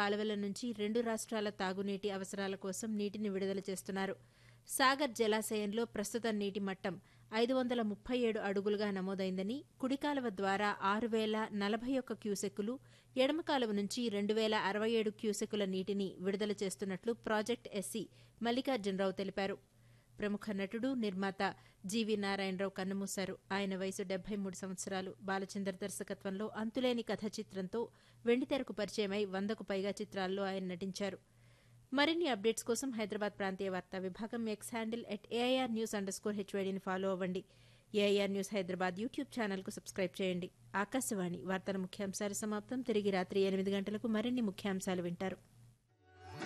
కాలువల నుంచి రెండు రాష్ట్రాల తాగునీటి అవసరాల కోసం నీటిని విడుదల చేస్తున్నారు సాగర్ జలాశయంలో ప్రస్తుత నీటి మట్టం ఐదు వందల ముప్పై ఏడు అడుగులుగా నమోదైందని కుడి కాలువ ద్వారా ఆరు వేల నలభై ఒక్క క్యూసెక్కులు ఎడమ కాలువ నుంచి రెండు వేల అరవై ఏడు క్యూసెక్కుల నీటిని విడుదల చేస్తున్నట్లు ప్రాజెక్ట్ ఎస్సీ మల్లికార్జునరావు తెలిపారు ప్రముఖ నటుడు నిర్మాత జీవి నారాయణరావు కన్నుమూశారు ఆయన వయసు డెబ్బై మూడు సంవత్సరాలు బాలచందర్ దర్శకత్వంలో అంతులేని కథ చిత్రంతో వెండితెరకు పరిచయమై వందకు పైగా చిత్రాల్లో ఆయన నటించారు మరిన్ని అప్డేట్స్ కోసం హైదరాబాద్ ప్రాంతీయ వార్తా విభాగం X handle at AIR news underscore స్కోర్ హెచ్వైడీని ఫాలో అవ్వండి ఏఐఆర్ న్యూస్ హైదరాబాద్ యూట్యూబ్ ఛానల్కు సబ్స్క్రైబ్ చేయండి ఆకాశవాణి వార్తల ముఖ్యాంశాలు సమాప్తం తిరిగి రాత్రి ఎనిమిది గంటలకు మరిన్ని ముఖ్యాంశాలు వింటారు